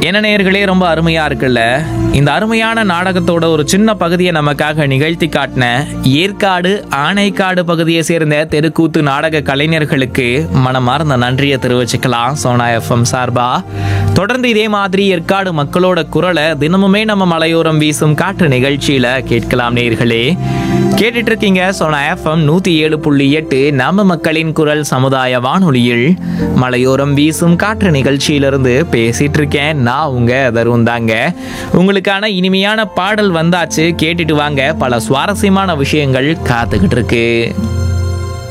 என்ன நேயர்களே ரொம்ப அருமையா இருக்குல்ல இந்த அருமையான நாடகத்தோட ஒரு சின்ன பகுதியை நமக்காக நிகழ்த்தி காட்டின ஏற்காடு ஆனைக்காடு பகுதியை சேர்ந்த தெருக்கூத்து நாடக கலைஞர்களுக்கு மனமார்ந்த நன்றியை தெரிவிச்சுக்கலாம் சோனா எஃப்எம் சார்பா தொடர்ந்து இதே மாதிரி ஏற்காடு மக்களோட குரலை தினமுமே நம்ம மலையோரம் வீசும் காற்று நிகழ்ச்சியில கேட்கலாம் நேயர்களே கேட்டுட்டு இருக்கீங்க சோனா எஃப்எம் நூத்தி ஏழு புள்ளி எட்டு நம்ம மக்களின் குரல் சமுதாய வானொலியில் மலையோரம் வீசும் காற்று நிகழ்ச்சியிலிருந்து பேசிட்டு இருக்கேன் நான் உங்க தருண் தாங்க உங்களுக்கான இனிமையான பாடல் வந்தாச்சு கேட்டுட்டு வாங்க பல சுவாரஸ்யமான விஷயங்கள் காத்துக்கிட்டு இருக்கு